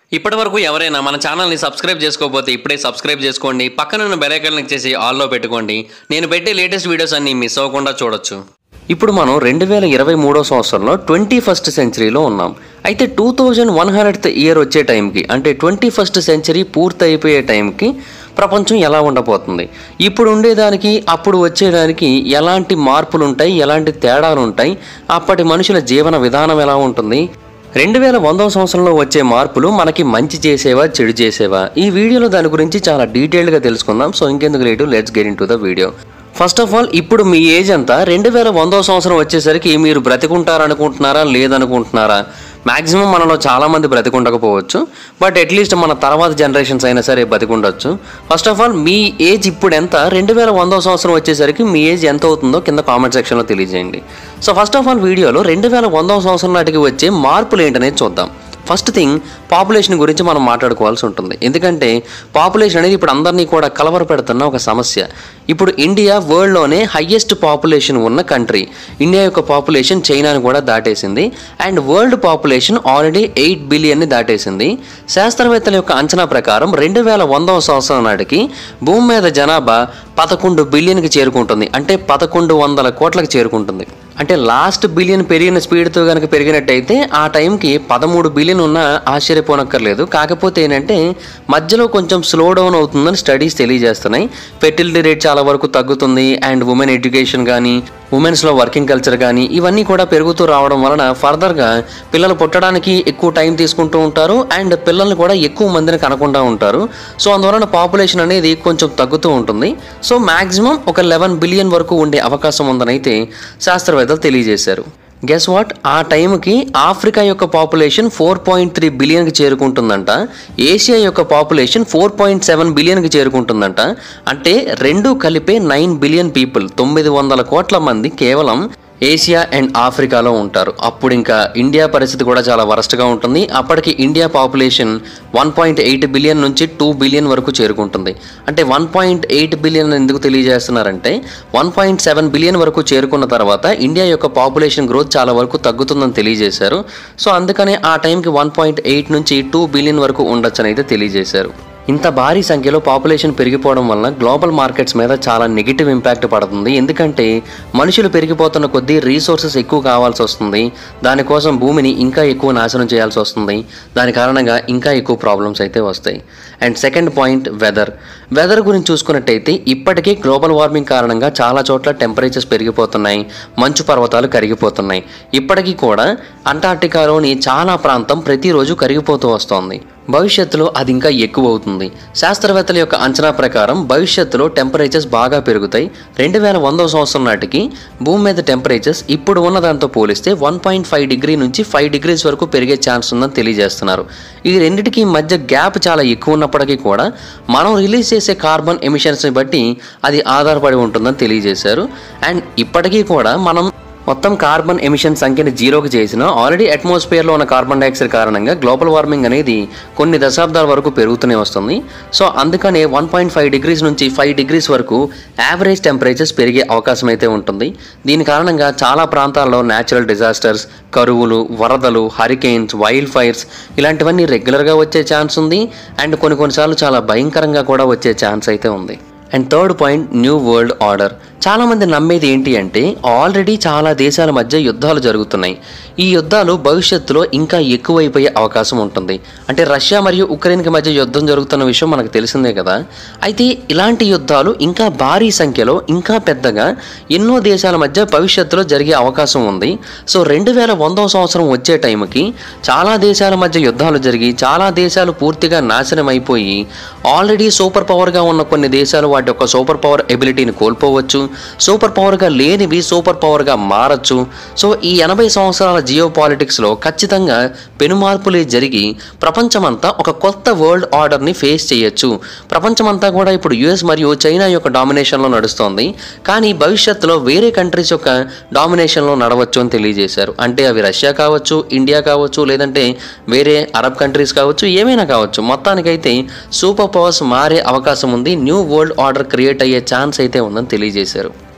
ఇప్పటి వరకు ఎవరైనా మన ఛానల్ని సబ్స్క్రైబ్ చేసుకోకపోతే ఇప్పుడే సబ్స్క్రైబ్ చేసుకోండి పక్కన ఉన్న బెల్ ఐకాన్ క్లిక్ చేసి ఆల్లో పెట్టుకోండి నేను పెట్టే లేటెస్ట్ వీడియోస్ అన్ని మిస్ అవ్వకుండా చూడొచ్చు ఇప్పుడు మనం రెండు వేల ఇరవై మూడో సంవత్సరంలో ట్వంటీ ఫస్ట్ సెంచరీలో ఉన్నాం అయితే two thousand one hundred year వచ్చే టైంకి అంటే ట్వంటీ ఫస్ట్ సెంచరీ పూర్తి అయిపోయే టైంకి ప్రపంచం ఎలా ఉండబోతుంది ఇప్పుడు ఉండేదానికి అప్పుడు వచ్చేదానికి ఎలాంటి మార్పులు ఉంటాయి ఎలాంటి తేడాలు ఉంటాయి అప్పటి మనుషుల జీవన విధానం ఎలా ఉంటుంది రెండు వేల వందవ సంవత్సరంలో వచ్చే మార్పులు మనకి మంచి చేసేవా చెడు చేసేవా ఈ వీడియోలో దాని గురించి చాలా డీటెయిల్డ్గా తెలుసుకుందాం సో ఇంకెందుకు late let's get in to the video first of all ఇప్పుడు మీ ఏజ్ అంతా రెండు వేల వందవ సంవత్సరం వచ్చేసరికి మీరు బ్రతికుంటారనుకుంటున్నారా లేదనుకుంటున్నారా మాక్సిమం మనలో చాలా మంది బ్రతికుండకపోవచ్చు బట్ అట్లీస్ట్ మన తర్వాత జనరేషన్స్ అయినా సరే బతికుండొచ్చు ఫస్ట్ ఆఫ్ ఆల్ మీ ఏజ్ ఇప్పుడు ఎంత రెండు వేల వందవ సంవత్సరం వచ్చేసరికి మీ ఏజ్ ఎంత అవుతుందో కింద కామెంట్ సెక్షన్లో తెలియజేయండి సో ఫస్ట్ ఆఫ్ ఆల్ వీడియోలో రెండు వేల వందవ సంవత్సరం నాటికి వచ్చే మార్పులు ఏంటనేది చూద్దాం ఫస్ట్ థింగ్ పాపులేషన్ గురించి మనం మాట్లాడుకోవాల్సి ఉంటుంది ఎందుకంటే పాపులేషన్ అనేది ఇప్పుడు అందరినీ కూడా కలవర పెడుతున్న ఒక సమస్య ఇప్పుడు ఇండియా వరల్డ్లోనే హయ్యెస్ట్ పాపులేషన్ ఉన్న కంట్రీ ఇండియా యొక్క పాపులేషన్ చైనాని కూడా దాటేసింది and world population already eight బిలియన్ని దాటేసింది శాస్త్రవేత్తల యొక్క అంచనా ప్రకారం రెండు వేల వందవ సంవత్సరం నాటికి భూమి మీద జనాభా పదకొండు బిలియన్కి చేరుకుంటుంది అంటే పదకొండు వందల కోట్లకు చేరుకుంటుంది అంటే లాస్ట్ బిలియన్ పెరిగిన స్పీడ్తో కనుక పెరిగినట్టయితే ఆ టైంకి పదమూడు బిలియన్ ఉన్న ఆశ్చర్యపోనక్కర్లేదు కాకపోతే ఏంటంటే మధ్యలో కొంచెం స్లో డౌన్ అవుతుందని స్టడీస్ తెలియజేస్తున్నాయి ఫెర్టిలిటీ రేట్ చాలా వరకు తగ్గుతుంది అండ్ ఉమెన్ ఎడ్యుకేషన్ కానీ ఉమెన్స్లో వర్కింగ్ కల్చర్ కానీ ఇవన్నీ కూడా పెరుగుతూ రావడం వలన ఫర్దర్గా పిల్లలు పుట్టడానికి ఎక్కువ టైం తీసుకుంటూ ఉంటారు అండ్ పిల్లల్ని కూడా ఎక్కువ మందిని కనకుండా ఉంటారు సో అందువలన పాపులేషన్ అనేది కొంచెం తగ్గుతూ ఉంటుంది సో మాక్సిమం ఒక లెవెన్ బిలియన్ వరకు ఉండే అవకాశం ఉందని అయితే శాస్త్రవేత్తలు తెలియజేశారు గెస్ వాట్ ఆ టైంకి ఆఫ్రికా యొక్క పాపులేషన్ ఫోర్ పాయింట్ త్రీ బిలియన్కి చేరుకుంటుందంట ఏషియా యొక్క పాపులేషన్ ఫోర్ పాయింట్ సెవెన్ బిలియన్కి చేరుకుంటుందంట అంటే రెండు కలిపే నైన్ బిలియన్ పీపుల్ తొమ్మిది వందల కోట్ల మంది కేవలం ఏషియా అండ్ ఆఫ్రికాలో ఉంటారు అప్పుడు ఇంకా ఇండియా పరిస్థితి కూడా చాలా వరస్ట్గా ఉంటుంది అప్పటికి India population one point eight billion నుంచి టూ బిలియన్ వరకు చేరుకుంటుంది అంటే వన్ పాయింట్ ఎయిట్ బిలియన్ ఎందుకు తెలియజేస్తున్నారంటే వన్ పాయింట్ సెవెన్ బిలియన్ వరకు చేరుకున్న తర్వాత ఇండియా యొక్క పాపులేషన్ గ్రోత్ చాలా వరకు తగ్గుతుందని తెలియజేశారు సో అందుకనే ఆ టైంకి వన్ పాయింట్ ఎయిట్ నుంచి టూ బిలియన్ వరకు ఉండొచ్చని అయితే తెలియజేశారు ఇంత భారీ సంఖ్యలో పాపులేషన్ పెరిగిపోవడం వలన గ్లోబల్ మార్కెట్స్ మీద చాలా నెగిటివ్ ఇంపాక్ట్ పడుతుంది ఎందుకంటే మనుషులు పెరిగిపోతున్న కొద్దీ రీసోర్సెస్ ఎక్కువ కావాల్సి వస్తుంది దానికోసం భూమిని ఇంకా ఎక్కువ నాశనం చేయాల్సి వస్తుంది దాని కారణంగా ఇంకా ఎక్కువ ప్రాబ్లమ్స్ అయితే వస్తాయి and second point weather weather గురించి చూసుకున్నట్టయితే ఇప్పటికే గ్లోబల్ వార్మింగ్ కారణంగా చాలా చోట్ల టెంపరేచర్స్ పెరిగిపోతున్నాయి మంచు పర్వతాలు కరిగిపోతున్నాయి ఇప్పటికీ కూడా అంటార్టికాలోని చాలా ప్రాంతం ప్రతిరోజు కరిగిపోతూ వస్తోంది భవిష్యత్తులో అది ఇంకా ఎక్కువ అవుతుంది శాస్త్రవేత్తల యొక్క అంచనా ప్రకారం భవిష్యత్తులో టెంపరేచర్స్ బాగా పెరుగుతాయి రెండు వేల వందవ సంవత్సరం నాటికి భూమి మీద టెంపరేచర్స్ ఇప్పుడు ఉన్న దాంతో పోలిస్తే వన్ పాయింట్ ఫైవ్ డిగ్రీ నుంచి ఫైవ్ డిగ్రీస్ వరకు పెరిగే ఛాన్స్ ఉందని తెలియజేస్తున్నారు ఈ రెండింటికి మధ్య గ్యాప్ చాలా ఎక్కువ ఉన్నప్పటికీ కూడా మనం రిలీజ్ చేసే కార్బన్ ఎమిషన్స్ని బట్టి అది ఆధారపడి ఉంటుందని తెలియజేశారు అండ్ ఇప్పటికీ కూడా మనం మొత్తం కార్బన్ ఎమిషన్ సంఖ్యని జీరోకి చేసిన ఆల్రెడీ అట్మాస్ఫియర్లో ఉన్న కార్బన్ డైఆక్సైడ్ కారణంగా గ్లోబల్ వార్మింగ్ అనేది కొన్ని దశాబ్దాల వరకు పెరుగుతూనే వస్తుంది సో అందుకనే వన్ పాయింట్ ఫైవ్ డిగ్రీస్ నుంచి ఫైవ్ డిగ్రీస్ వరకు యావరేజ్ టెంపరేచర్స్ పెరిగే అవకాశం అయితే ఉంటుంది దీని కారణంగా చాలా ప్రాంతాల్లో న్యాచురల్ డిజాస్టర్స్ కరువులు వరదలు హరికెయిన్స్ వైల్డ్ ఫైర్స్ ఇలాంటివన్నీ రెగ్యులర్గా వచ్చే ఛాన్స్ ఉంది అండ్ కొన్ని కొన్నిసార్లు చాలా భయంకరంగా కూడా వచ్చే ఛాన్స్ అయితే ఉంది and third point new world order చాలామంది నమ్మేది ఏంటి అంటే ఆల్రెడీ చాలా దేశాల మధ్య యుద్ధాలు జరుగుతున్నాయి ఈ యుద్ధాలు భవిష్యత్తులో ఇంకా ఎక్కువైపోయే అవకాశం ఉంటుంది అంటే రష్యా మరియు ఉక్రెయిన్కి మధ్య యుద్ధం జరుగుతున్న విషయం మనకు తెలిసిందే కదా అయితే ఇలాంటి యుద్ధాలు ఇంకా భారీ సంఖ్యలో ఇంకా పెద్దగా ఎన్నో దేశాల మధ్య భవిష్యత్తులో జరిగే అవకాశం ఉంది సో రెండు వేల వందవ సంవత్సరం వచ్చే టైంకి చాలా దేశాల మధ్య యుద్ధాలు జరిగి చాలా దేశాలు పూర్తిగా నాశనం అయిపోయి ఆల్రెడీ సూపర్ పవర్గా ఉన్న కొన్ని దేశాలు వాటి యొక్క సూపర్ పవర్ ఎబిలిటీని కోల్పోవచ్చు సూపర్ పవర్గా లేనివి సూపర్ పవర్గా మారచ్చు సో ఈ ఎనభై సంవత్సరాల జియో పాలిటిక్స్లో ఖచ్చితంగా పెనుమార్పులే జరిగి ప్రపంచమంతా ఒక కొత్త వరల్డ్ ఆర్డర్ని ఫేస్ చేయొచ్చు ప్రపంచమంతా కూడా ఇప్పుడు యుఎస్ మరియు చైనా యొక్క డామినేషన్లో నడుస్తోంది కానీ భవిష్యత్తులో వేరే కంట్రీస్ యొక్క డామినేషన్లో నడవచ్చు అని తెలియజేశారు అంటే అవి రష్యా కావచ్చు ఇండియా కావచ్చు లేదంటే వేరే అరబ్ కంట్రీస్ కావచ్చు ఏమైనా కావచ్చు మొత్తానికైతే సూపర్ పవర్స్ మారే అవకాశం ఉంది న్యూ వరల్డ్ ఆర్డర్ క్రియేట్ అయ్యే ఛాన్స్ అయితే ఉందని తెలియజేశారు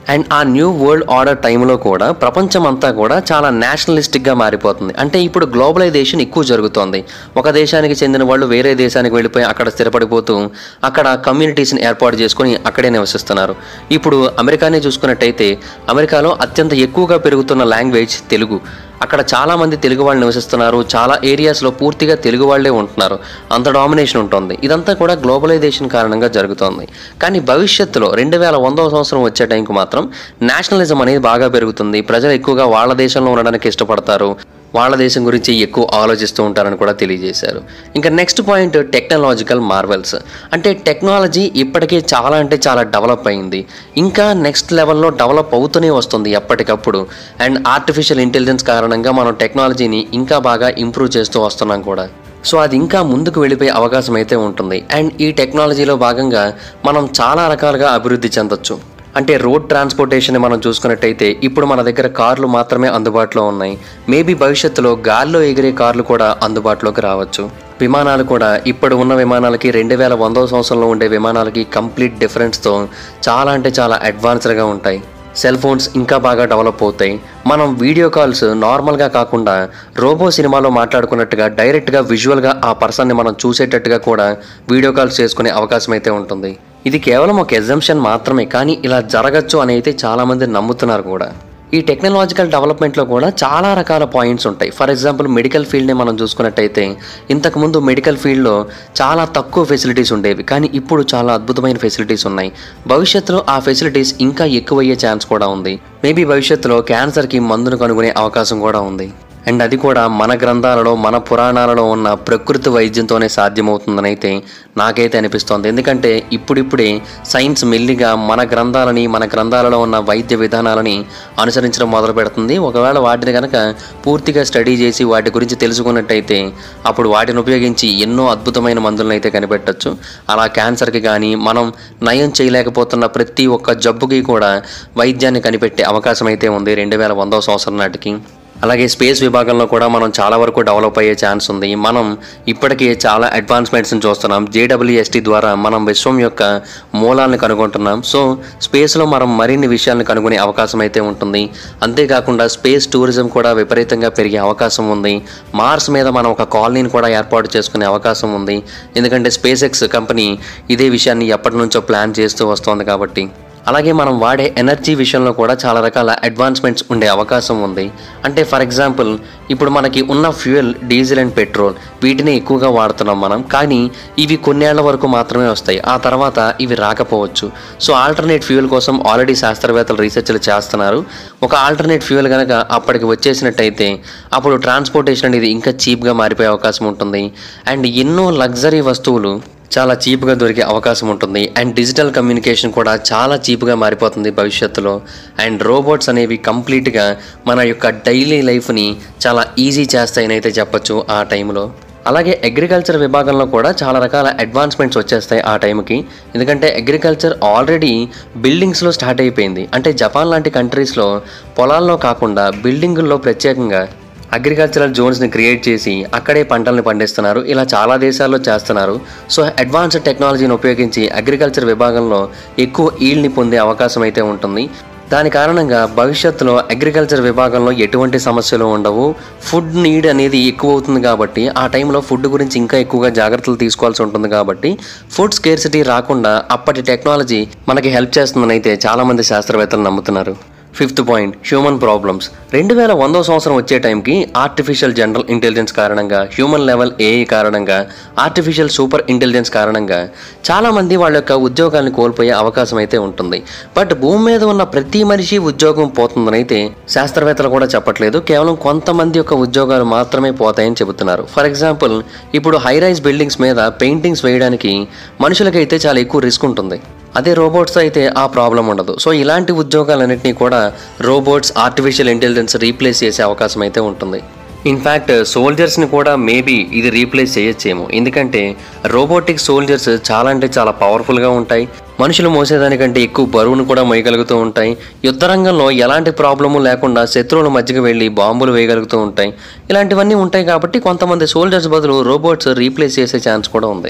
అండ్ ఆ న్యూ వరల్డ్ ఆర్డర్ టైంలో కూడా ప్రపంచం అంతా కూడా చాలా నేషనలిస్టిక్గా మారిపోతుంది అంటే ఇప్పుడు గ్లోబలైజేషన్ ఎక్కువ జరుగుతోంది ఒక దేశానికి చెందిన వాళ్ళు వేరే దేశానికి వెళ్ళిపోయి అక్కడ స్థిరపడిపోతూ అక్కడ కమ్యూనిటీస్ని ఏర్పాటు చేసుకొని అక్కడే నివసిస్తున్నారు ఇప్పుడు అమెరికానే చూసుకున్నట్టయితే అమెరికాలో అత్యంత ఎక్కువగా పెరుగుతున్న లాంగ్వేజ్ తెలుగు అక్కడ చాలా మంది తెలుగు వాళ్ళు నివసిస్తున్నారు చాలా ఏరియాస్లో పూర్తిగా తెలుగు వాళ్ళే ఉంటున్నారు అంత డామినేషన్ ఉంటుంది ఇదంతా కూడా గ్లోబలైజేషన్ కారణంగా జరుగుతోంది కానీ భవిష్యత్తులో రెండు వేల వందవ సంవత్సరం వచ్చే టైంకి మాత్రం నేషనలిజం అనేది బాగా పెరుగుతుంది ప్రజలు ఎక్కువగా వాళ్ళ దేశంలో ఉండడానికి ఇష్టపడతారు వాళ్ళ దేశం గురించి ఎక్కువ ఆలోచిస్తూ ఉంటారని కూడా తెలియజేశారు ఇంకా నెక్స్ట్ పాయింట్ టెక్నాలజికల్ మార్వెల్స్ అంటే టెక్నాలజీ ఇప్పటికే చాలా అంటే చాలా డెవలప్ అయింది ఇంకా నెక్స్ట్ లెవెల్లో డెవలప్ అవుతూనే వస్తుంది ఎప్పటికప్పుడు అండ్ ఆర్టిఫిషియల్ ఇంటెలిజెన్స్ కారణంగా మనం టెక్నాలజీని ఇంకా బాగా ఇంప్రూవ్ చేస్తూ వస్తున్నాం కూడా సో అది ఇంకా ముందుకు వెళ్ళిపోయే అవకాశం అయితే ఉంటుంది అండ్ ఈ టెక్నాలజీలో భాగంగా మనం చాలా రకాలుగా అభివృద్ధి చెందొచ్చు అంటే రోడ్ ట్రాన్స్పోర్టేషన్ మనం చూసుకున్నట్టయితే ఇప్పుడు మన దగ్గర కార్లు మాత్రమే అందుబాటులో ఉన్నాయి మేబీ భవిష్యత్తులో గాల్లో ఎగిరే కార్లు కూడా అందుబాటులోకి రావచ్చు విమానాలు కూడా ఇప్పుడు ఉన్న విమానాలకి రెండు వేల వందవ సంవత్సరంలో ఉండే విమానాలకి కంప్లీట్ డిఫరెన్స్తో చాలా అంటే చాలా అడ్వాన్స్డ్గా ఉంటాయి సెల్ ఫోన్స్ ఇంకా బాగా డెవలప్ అవుతాయి మనం వీడియో కాల్స్ నార్మల్గా కాకుండా రోబో సినిమాలో మాట్లాడుకున్నట్టుగా డైరెక్ట్గా విజువల్గా ఆ పర్సన్ని మనం చూసేటట్టుగా కూడా వీడియో కాల్స్ చేసుకునే అవకాశం అయితే ఉంటుంది ఇది కేవలం ఒక ఎగ్జంప్షన్ మాత్రమే కానీ ఇలా జరగచ్చు అని అయితే చాలామంది నమ్ముతున్నారు కూడా ఈ టెక్నాలజికల్ డెవలప్మెంట్లో కూడా చాలా రకాల పాయింట్స్ ఉంటాయి ఫర్ ఎగ్జాంపుల్ మెడికల్ ఫీల్డ్ని మనం చూసుకున్నట్టయితే ఇంతకుముందు మెడికల్ ఫీల్డ్లో చాలా తక్కువ ఫెసిలిటీస్ ఉండేవి కానీ ఇప్పుడు చాలా అద్భుతమైన ఫెసిలిటీస్ ఉన్నాయి భవిష్యత్తులో ఆ ఫెసిలిటీస్ ఇంకా ఎక్కువయ్యే ఛాన్స్ కూడా ఉంది మేబీ భవిష్యత్తులో క్యాన్సర్కి మందును కనుగొనే అవకాశం కూడా ఉంది అండ్ అది కూడా మన గ్రంథాలలో మన పురాణాలలో ఉన్న ప్రకృతి వైద్యంతోనే సాధ్యమవుతుందని అయితే నాకైతే అనిపిస్తోంది ఎందుకంటే ఇప్పుడిప్పుడే సైన్స్ మెల్లిగా మన గ్రంథాలని మన గ్రంథాలలో ఉన్న వైద్య విధానాలని అనుసరించడం మొదలు పెడుతుంది ఒకవేళ వాటిని కనుక పూర్తిగా స్టడీ చేసి వాటి గురించి తెలుసుకున్నట్టయితే అప్పుడు వాటిని ఉపయోగించి ఎన్నో అద్భుతమైన మందులను అయితే కనిపెట్టచ్చు అలా క్యాన్సర్కి కానీ మనం నయం చేయలేకపోతున్న ప్రతి ఒక్క జబ్బుకి కూడా వైద్యాన్ని కనిపెట్టే అవకాశం అయితే ఉంది రెండు వేల వందవ సంవత్సరం నాటికి అలాగే స్పేస్ విభాగంలో కూడా మనం చాలా వరకు డెవలప్ అయ్యే ఛాన్స్ ఉంది మనం ఇప్పటికే చాలా అడ్వాన్స్మెంట్స్ని చూస్తున్నాం జేడబ్ల్యూఎస్టీ ద్వారా మనం విశ్వం యొక్క మూలాలను కనుగొంటున్నాం సో స్పేస్లో మనం మరిన్ని విషయాలను కనుగొనే అవకాశం అయితే ఉంటుంది అంతేకాకుండా స్పేస్ టూరిజం కూడా విపరీతంగా పెరిగే అవకాశం ఉంది మార్స్ మీద మనం ఒక కాలనీని కూడా ఏర్పాటు చేసుకునే అవకాశం ఉంది ఎందుకంటే స్పేస్ ఎక్స్ కంపెనీ ఇదే విషయాన్ని ఎప్పటి నుంచో ప్లాన్ చేస్తూ వస్తోంది కాబట్టి అలాగే మనం వాడే ఎనర్జీ విషయంలో కూడా చాలా రకాల అడ్వాన్స్మెంట్స్ ఉండే అవకాశం ఉంది అంటే ఫర్ ఎగ్జాంపుల్ ఇప్పుడు మనకి ఉన్న ఫ్యూయల్ డీజిల్ అండ్ పెట్రోల్ వీటిని ఎక్కువగా వాడుతున్నాం మనం కానీ ఇవి కొన్నేళ్ల వరకు మాత్రమే వస్తాయి ఆ తర్వాత ఇవి రాకపోవచ్చు సో ఆల్టర్నేట్ ఫ్యూయల్ కోసం ఆల్రెడీ శాస్త్రవేత్తలు రీసెర్చ్లు చేస్తున్నారు ఒక ఆల్టర్నేట్ ఫ్యూయల్ కనుక అప్పటికి వచ్చేసినట్టయితే అప్పుడు ట్రాన్స్పోర్టేషన్ అనేది ఇంకా చీప్గా మారిపోయే అవకాశం ఉంటుంది అండ్ ఎన్నో లగ్జరీ వస్తువులు చాలా చీప్గా దొరికే అవకాశం ఉంటుంది అండ్ డిజిటల్ కమ్యూనికేషన్ కూడా చాలా చీప్గా మారిపోతుంది భవిష్యత్తులో అండ్ రోబోట్స్ అనేవి కంప్లీట్గా మన యొక్క డైలీ లైఫ్ని చాలా ఈజీ చేస్తాయని అయితే చెప్పొచ్చు ఆ టైంలో అలాగే అగ్రికల్చర్ విభాగంలో కూడా చాలా రకాల అడ్వాన్స్మెంట్స్ వచ్చేస్తాయి ఆ టైంకి ఎందుకంటే అగ్రికల్చర్ ఆల్రెడీ బిల్డింగ్స్లో స్టార్ట్ అయిపోయింది అంటే జపాన్ లాంటి కంట్రీస్లో పొలాల్లో కాకుండా బిల్డింగుల్లో ప్రత్యేకంగా అగ్రికల్చరల్ జోన్స్ని క్రియేట్ చేసి అక్కడే పంటల్ని పండిస్తున్నారు ఇలా చాలా దేశాల్లో చేస్తున్నారు సో అడ్వాన్స్డ్ టెక్నాలజీని ఉపయోగించి అగ్రికల్చర్ విభాగంలో ఎక్కువ ఈల్డ్ని పొందే అవకాశం అయితే ఉంటుంది దాని కారణంగా భవిష్యత్తులో అగ్రికల్చర్ విభాగంలో ఎటువంటి సమస్యలు ఉండవు ఫుడ్ నీడ్ అనేది ఎక్కువ అవుతుంది కాబట్టి ఆ టైంలో ఫుడ్ గురించి ఇంకా ఎక్కువగా జాగ్రత్తలు తీసుకోవాల్సి ఉంటుంది కాబట్టి ఫుడ్ స్కేర్సిటీ రాకుండా అప్పటి టెక్నాలజీ మనకి హెల్ప్ చేస్తుందని అయితే చాలామంది శాస్త్రవేత్తలు నమ్ముతున్నారు ఫిఫ్త్ పాయింట్ హ్యూమన్ ప్రాబ్లమ్స్ రెండు వేల వందో సంవత్సరం వచ్చే టైంకి ఆర్టిఫిషియల్ జనరల్ ఇంటెలిజెన్స్ కారణంగా హ్యూమన్ లెవెల్ ఏఐ కారణంగా ఆర్టిఫిషియల్ సూపర్ ఇంటెలిజెన్స్ కారణంగా చాలామంది వాళ్ళ యొక్క ఉద్యోగాలను కోల్పోయే అవకాశం అయితే ఉంటుంది బట్ భూమి మీద ఉన్న ప్రతి మనిషి ఉద్యోగం పోతుందని అయితే శాస్త్రవేత్తలు కూడా చెప్పట్లేదు కేవలం కొంతమంది యొక్క ఉద్యోగాలు మాత్రమే పోతాయని చెబుతున్నారు ఫర్ ఎగ్జాంపుల్ ఇప్పుడు హై రైజ్ బిల్డింగ్స్ మీద పెయింటింగ్స్ వేయడానికి మనుషులకైతే చాలా ఎక్కువ రిస్క్ ఉంటుంది అదే రోబోట్స్ అయితే ఆ ప్రాబ్లం ఉండదు సో ఇలాంటి ఉద్యోగాలన్నింటినీ కూడా రోబోట్స్ ఆర్టిఫిషియల్ ఇంటెలిజెన్స్ రీప్లేస్ చేసే అవకాశం అయితే ఉంటుంది ఇన్ఫ్యాక్ట్ సోల్జర్స్ని కూడా మేబీ ఇది రీప్లేస్ చేయొచ్చేమో ఎందుకంటే రోబోటిక్ సోల్జర్స్ చాలా అంటే చాలా పవర్ఫుల్గా ఉంటాయి మనుషులు మోసేదానికంటే ఎక్కువ బరువును కూడా మోయగలుగుతూ ఉంటాయి యుద్ధ రంగంలో ఎలాంటి ప్రాబ్లము లేకుండా శత్రువుల మధ్యకి వెళ్ళి బాంబులు వేయగలుగుతూ ఉంటాయి ఇలాంటివన్నీ ఉంటాయి కాబట్టి కొంతమంది సోల్జర్స్ బదులు రోబోట్స్ రీప్లేస్ చేసే ఛాన్స్ కూడా ఉంది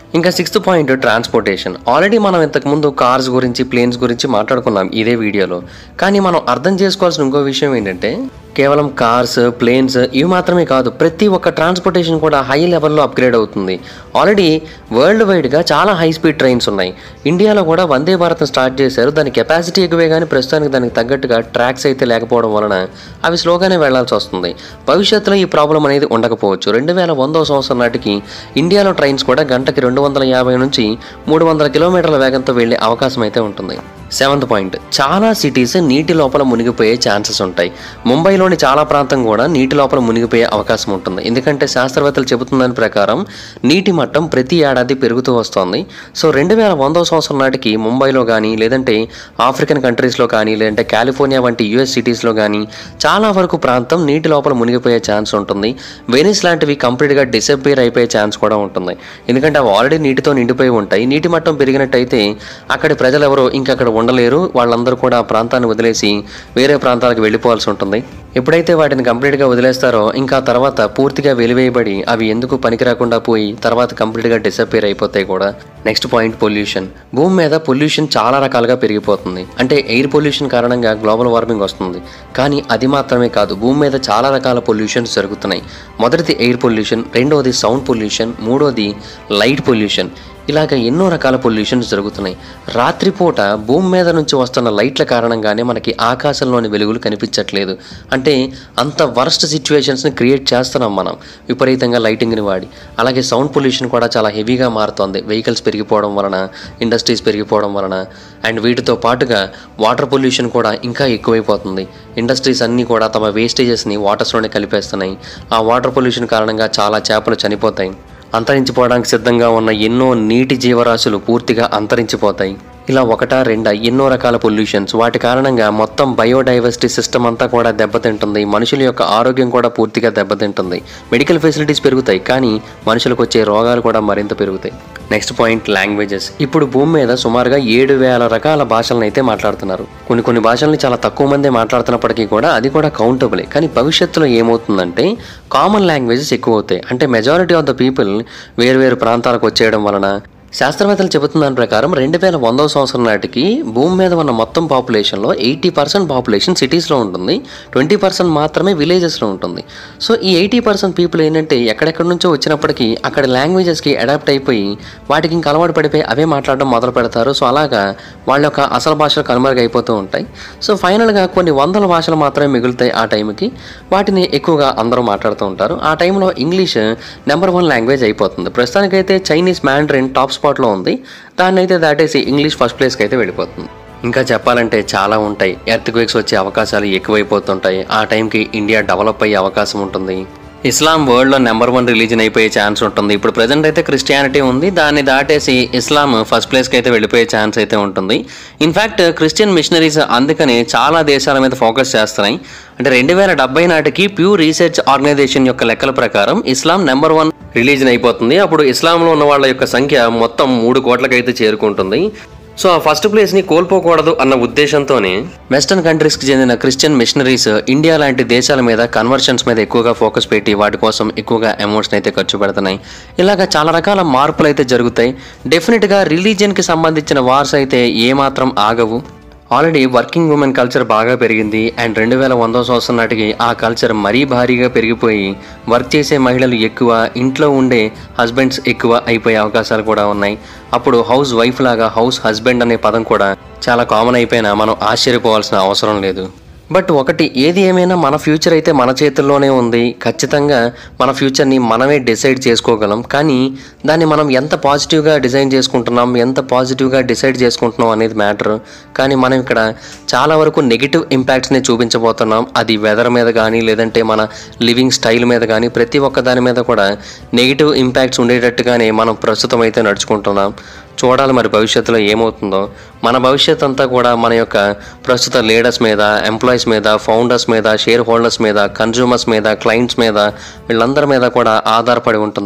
ఇంకా సిక్స్త్ పాయింట్ ట్రాన్స్పోర్టేషన్ ఆల్రెడీ మనం ఇంతకుముందు కార్స్ గురించి ప్లేన్స్ గురించి మాట్లాడుకున్నాం ఇదే వీడియోలో కానీ మనం అర్థం చేసుకోవాల్సిన ఇంకో విషయం ఏంటంటే కేవలం కార్స్ ప్లేన్స్ ఇవి మాత్రమే కాదు ప్రతి ఒక్క ట్రాన్స్పోర్టేషన్ కూడా హై లెవెల్లో అప్గ్రేడ్ అవుతుంది ఆల్రెడీ వరల్డ్ వైడ్గా చాలా హై స్పీడ్ ట్రైన్స్ ఉన్నాయి ఇండియాలో కూడా వందే భారత్ స్టార్ట్ చేశారు దాని కెపాసిటీ ఎక్కువే కానీ ప్రస్తుతానికి దానికి తగ్గట్టుగా ట్రాక్స్ అయితే లేకపోవడం వలన అవి స్లోగానే వెళ్లాల్సి వస్తుంది భవిష్యత్తులో ఈ ప్రాబ్లం అనేది ఉండకపోవచ్చు రెండు వేల వందో సంవత్సరం నాటికి ఇండియాలో ట్రైన్స్ కూడా గంటకి రెండు వందల యాభై నుంచి మూడు వందల కిలోమీటర్ల వేగంతో వెళ్లే అవకాశం అయితే ఉంటుంది సెవెంత్ పాయింట్ చాలా సిటీస్ నీటి లోపల మునిగిపోయే ఛాన్సెస్ ఉంటాయి ముంబైలోని చాలా ప్రాంతం కూడా నీటి లోపల మునిగిపోయే అవకాశం ఉంటుంది ఎందుకంటే శాస్త్రవేత్తలు చెబుతున్న దాని ప్రకారం నీటి మట్టం ప్రతి ఏడాది పెరుగుతూ వస్తోంది సో రెండు వేల వందో సంవత్సరం నాటికి ముంబైలో కానీ లేదంటే ఆఫ్రికన్ కంట్రీస్లో కానీ లేదంటే కాలిఫోర్నియా వంటి యుఎస్ సిటీస్లో కానీ చాలా వరకు ప్రాంతం నీటి లోపల మునిగిపోయే ఛాన్స్ ఉంటుంది వెనిస్ లాంటివి కంప్లీట్గా డిసప్పేర్ అయిపోయే ఛాన్స్ కూడా ఉంటుంది ఎందుకంటే అవి ఆల్రెడీ నీటితో నిండిపోయి ఉంటాయి నీటి మట్టం పెరిగినట్టయితే అక్కడి ప్రజలు ఎవరో ఇంకా అక్కడ ఉండలేరు వాళ్ళందరూ కూడా ఆ ప్రాంతాన్ని వదిలేసి వేరే ప్రాంతాలకు వెళ్ళిపోవాల్సి ఉంటుంది ఎప్పుడైతే వాటిని కంప్లీట్గా వదిలేస్తారో ఇంకా తర్వాత పూర్తిగా వెలివేయబడి అవి ఎందుకు పనికి రాకుండా పోయి తర్వాత కంప్లీట్గా డిసప్పేర్ అయిపోతాయి కూడా నెక్స్ట్ పాయింట్ పొల్యూషన్ భూమి మీద పొల్యూషన్ చాలా రకాలుగా పెరిగిపోతుంది అంటే ఎయిర్ పొల్యూషన్ కారణంగా గ్లోబల్ వార్మింగ్ వస్తుంది కానీ అది మాత్రమే కాదు భూమి మీద చాలా రకాల పొల్యూషన్స్ జరుగుతున్నాయి మొదటిది ఎయిర్ పొల్యూషన్ రెండోది సౌండ్ పొల్యూషన్ మూడోది లైట్ పొల్యూషన్ ఇలాగ ఎన్నో రకాల పొల్యూషన్స్ జరుగుతున్నాయి రాత్రిపూట భూమి మీద నుంచి వస్తున్న లైట్ల కారణంగానే మనకి ఆకాశంలోని వెలుగులు కనిపించట్లేదు అంటే అంత వరస్ట్ సిచ్యువేషన్స్ని క్రియేట్ చేస్తున్నాం మనం విపరీతంగా లైటింగ్ని వాడి అలాగే సౌండ్ పొల్యూషన్ కూడా చాలా హెవీగా మారుతోంది వెహికల్స్ పెరిగిపోవడం వలన ఇండస్ట్రీస్ పెరిగిపోవడం వలన అండ్ వీటితో పాటుగా వాటర్ పొల్యూషన్ కూడా ఇంకా ఎక్కువైపోతుంది ఇండస్ట్రీస్ అన్నీ కూడా తమ వేస్టేజెస్ని వాటర్స్లోనే కలిపేస్తున్నాయి ఆ వాటర్ పొల్యూషన్ కారణంగా చాలా చేపలు చనిపోతాయి అంతరించిపోవడానికి సిద్ధంగా ఉన్న ఎన్నో నీటి జీవరాశులు పూర్తిగా అంతరించిపోతాయి ఇలా ఒకటా రెండా ఎన్నో రకాల పొల్యూషన్స్ వాటి కారణంగా మొత్తం బయోడైవర్సిటీ సిస్టమ్ అంతా కూడా దెబ్బతింటుంది మనుషుల యొక్క ఆరోగ్యం కూడా పూర్తిగా దెబ్బతింటుంది మెడికల్ ఫెసిలిటీస్ పెరుగుతాయి కానీ మనుషులకు వచ్చే రోగాలు కూడా మరింత పెరుగుతాయి నెక్స్ట్ పాయింట్ లాంగ్వేజెస్ ఇప్పుడు భూమి మీద సుమారుగా ఏడు వేల రకాల భాషలను అయితే మాట్లాడుతున్నారు కొన్ని కొన్ని భాషల్ని చాలా తక్కువ మందే మాట్లాడుతున్నప్పటికీ కూడా అది కూడా కౌంటబులే కానీ భవిష్యత్తులో ఏమవుతుందంటే కామన్ లాంగ్వేజెస్ ఎక్కువ అవుతాయి అంటే మెజారిటీ ఆఫ్ ద పీపుల్ వేరు వేరు ప్రాంతాలకు వచ్చేయడం వలన శాస్త్రవేత్తలు చెబుతున్న దాని ప్రకారం రెండు వేల వందో సంవత్సరం నాటికి భూమి మీద ఉన్న మొత్తం పాపులేషన్లో ఎయిటీ పర్సెంట్ పాపులేషన్ సిటీస్లో ఉంటుంది ట్వంటీ పర్సెంట్ మాత్రమే విలేజెస్లో ఉంటుంది సో ఈ ఎయిటీ పర్సెంట్ పీపుల్ ఏంటంటే ఎక్కడెక్కడి నుంచో వచ్చినప్పటికీ అక్కడ లాంగ్వేజెస్కి అడాప్ట్ అయిపోయి వాటికి ఇంకా అలవాటు పడిపోయి అవే మాట్లాడడం మొదలు పెడతారు సో అలాగా వాళ్ళ యొక్క అసలు భాషలు కనుమరుగైపోతూ ఉంటాయి సో ఫైనల్గా కొన్ని వందల భాషలు మాత్రమే మిగులుతాయి ఆ టైంకి వాటిని ఎక్కువగా అందరూ మాట్లాడుతూ ఉంటారు ఆ టైంలో ఇంగ్లీష్ నెంబర్ వన్ లాంగ్వేజ్ అయిపోతుంది ప్రస్తుతానికైతే చైనీస్ మ్యాండ్రిన్ టాప్ స్పాట్లో ఉంది దాన్ని అయితే దాటేసి ఇంగ్లీష్ ఫస్ట్ ప్లేస్కి అయితే వెళ్ళిపోతుంది ఇంకా చెప్పాలంటే చాలా ఉంటాయి ఎర్త్ క్వేక్స్ వచ్చే అవకాశాలు ఎక్కువైపోతుంటాయి ఆ టైంకి ఇండియా డెవలప్ అయ్యే అవకాశం ఉంటుంది ఇస్లాం వరల్డ్లో నెంబర్ వన్ రిలీజన్ అయిపోయే ఛాన్స్ ఉంటుంది ఇప్పుడు ప్రజెంట్ అయితే క్రిస్టియానిటీ ఉంది దాన్ని దాటేసి ఇస్లాం ఫస్ట్ ప్లేస్కి అయితే వెళ్ళిపోయే ఛాన్స్ అయితే ఉంటుంది ఇన్ఫ్యాక్ట్ క్రిస్టియన్ మిషనరీస్ అందుకని చాలా దేశాల మీద ఫోకస్ చేస్తున్నాయి అంటే రెండు వేల డెబ్బై నాటికి ప్యూ రీసెర్చ్ ఆర్గనైజేషన్ యొక్క లెక్కల ప్రకారం ఇస్లాం నెంబర్ వన్ రిలీజన్ అయిపోతుంది అప్పుడు ఇస్లాంలో ఉన్న వాళ్ళ యొక్క సంఖ్య మొత్తం మూడు కోట్లకైతే చేరుకుంటుంది సో ఆ ఫస్ట్ ప్లేస్ ని కోల్పోకూడదు అన్న ఉద్దేశంతోనే వెస్టర్న్ కంట్రీస్ కి చెందిన క్రిస్టియన్ మిషనరీస్ ఇండియా లాంటి దేశాల మీద కన్వర్షన్స్ మీద ఎక్కువగా ఫోకస్ పెట్టి వాటి కోసం ఎక్కువగా అమౌంట్స్ అయితే ఖర్చు పెడుతున్నాయి ఇలాగ చాలా రకాల మార్పులు అయితే జరుగుతాయి డెఫినెట్ గా రిలీజియన్ కి సంబంధించిన వార్స్ అయితే ఏమాత్రం ఆగవు ఆల్రెడీ వర్కింగ్ ఉమెన్ కల్చర్ బాగా పెరిగింది అండ్ రెండు వేల వందో సంవత్సరం నాటికి ఆ కల్చర్ మరీ భారీగా పెరిగిపోయి వర్క్ చేసే మహిళలు ఎక్కువ ఇంట్లో ఉండే హస్బెండ్స్ ఎక్కువ అయిపోయే అవకాశాలు కూడా ఉన్నాయి అప్పుడు హౌస్ వైఫ్ లాగా హౌస్ హస్బెండ్ అనే పదం కూడా చాలా కామన్ అయిపోయినా మనం ఆశ్చర్యపోవాల్సిన అవసరం లేదు బట్ ఒకటి ఏది ఏమైనా మన ఫ్యూచర్ అయితే మన చేతుల్లోనే ఉంది ఖచ్చితంగా మన ఫ్యూచర్ని మనమే డిసైడ్ చేసుకోగలం కానీ దాన్ని మనం ఎంత పాజిటివ్గా డిజైన్ చేసుకుంటున్నాం ఎంత పాజిటివ్గా డిసైడ్ చేసుకుంటున్నాం అనేది మ్యాటర్ కానీ మనం ఇక్కడ చాలా వరకు నెగిటివ్ ఇంపాక్ట్స్ని చూపించబోతున్నాం అది వెదర్ మీద కానీ లేదంటే మన లివింగ్ స్టైల్ మీద కానీ ప్రతి ఒక్క దాని మీద కూడా నెగిటివ్ ఇంపాక్ట్స్ ఉండేటట్టుగానే మనం ప్రస్తుతం అయితే నడుచుకుంటున్నాం చూడాలి మరి భవిష్యత్తులో ఏమవుతుందో మన భవిష్యత్ అంతా కూడా మన యొక్క ప్రస్తుత లీడర్స్ మీద ఎంప్లాయీస్ మీద ఫౌండర్స్ మీద షేర్ హోల్డర్స్ మీద కన్జ్యూమర్స్ మీద క్లయింట్స్ మీద వీళ్ళందరి మీద కూడా ఆధారపడి ఉంటుంది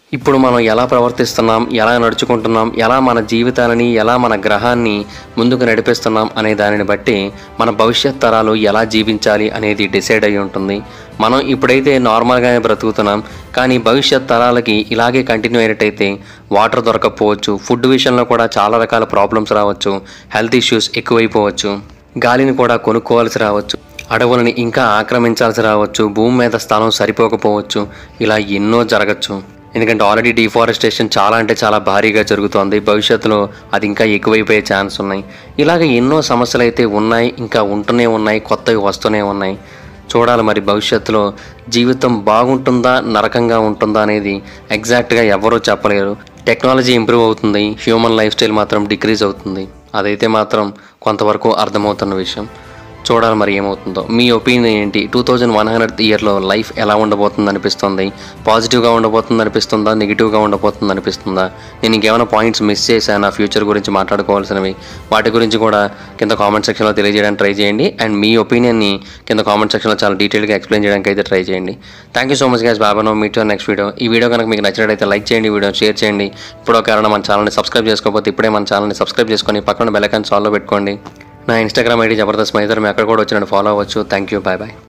ఇప్పుడు మనం ఎలా ప్రవర్తిస్తున్నాం ఎలా నడుచుకుంటున్నాం ఎలా మన జీవితాలని ఎలా మన గ్రహాన్ని ముందుకు నడిపిస్తున్నాం అనే దానిని బట్టి మన భవిష్యత్ తరాలు ఎలా జీవించాలి అనేది డిసైడ్ అయి ఉంటుంది మనం ఇప్పుడైతే నార్మల్గానే బ్రతుకుతున్నాం కానీ భవిష్యత్ తరాలకి ఇలాగే కంటిన్యూ అయినట్టయితే వాటర్ దొరకకపోవచ్చు ఫుడ్ విషయంలో కూడా చాలా రకాల ప్రాబ్లమ్స్ రావచ్చు హెల్త్ ఇష్యూస్ ఎక్కువైపోవచ్చు గాలిని కూడా కొనుక్కోవాల్సి రావచ్చు అడవులని ఇంకా ఆక్రమించాల్సి రావచ్చు భూమి మీద స్థలం సరిపోకపోవచ్చు ఇలా ఎన్నో జరగచ్చు ఎందుకంటే ఆల్రెడీ డిఫారెస్టేషన్ చాలా అంటే చాలా భారీగా జరుగుతోంది భవిష్యత్తులో అది ఇంకా ఎక్కువైపోయే ఛాన్స్ ఉన్నాయి ఇలాగ ఎన్నో సమస్యలు అయితే ఉన్నాయి ఇంకా ఉంటూనే ఉన్నాయి కొత్తవి వస్తూనే ఉన్నాయి చూడాలి మరి భవిష్యత్తులో జీవితం బాగుంటుందా నరకంగా ఉంటుందా అనేది ఎగ్జాక్ట్గా ఎవరూ చెప్పలేరు టెక్నాలజీ ఇంప్రూవ్ అవుతుంది హ్యూమన్ లైఫ్ స్టైల్ మాత్రం డిక్రీజ్ అవుతుంది అదైతే మాత్రం కొంతవరకు అర్థమవుతున్న విషయం చూడాలి మరి ఏమవుతుందో మీ ఒపీనియన్ ఏంటి టూ థౌజండ్ వన్ హండ్రెడ్ ఇయర్లో లైఫ్ ఎలా ఉండబోతుంది అనిపిస్తుంది పాజిటివ్గా ఉండబోతుంది అనిపిస్తుందా నెగిటివ్గా ఉండబోతుంది అనిపిస్తుందా నేను ఇంకేమైనా పాయింట్స్ మిస్ చేశాను ఫ్యూచర్ గురించి మాట్లాడుకోవాల్సినవి వాటి గురించి కూడా కింద కామెంట్ సెక్షన్లో తెలియజేయడానికి ట్రై చేయండి అండ్ మీ ఒపీనియన్ని కింద కామెంట్ సెక్షన్లో చాలా డీటెయిల్గా ఎక్స్ప్లెయిన్ చేయడానికి అయితే ట్రై చేయండి thank you so much guys బాబానో మీట్ నెక్స్ట్ వీడియో ఈ వీడియో కనుక మీకు నచ్చినట్లయితే లైక్ చేయండి వీడియో షేర్ చేయండి ఇప్పుడు ఒక మన ఛానల్ని సబ్స్క్రైబ్ చేసుకోకపోతే ఇప్పుడే మన ఛానల్ని సబ్స్క్రైబ్ చేసుకొని పక్కన బెల్ ఐకాన్ సాల్వ్ పెట్టుకోండి నా ఇన్స్టాగ్రామ్ ఐడి జబర్దస్త్ మైదర్ మీ అక్కడ కూడా వచ్చినట్టు ఫాలో అవ్వచ్చు థ్యాంక్ యూ బాయ్ బాయ్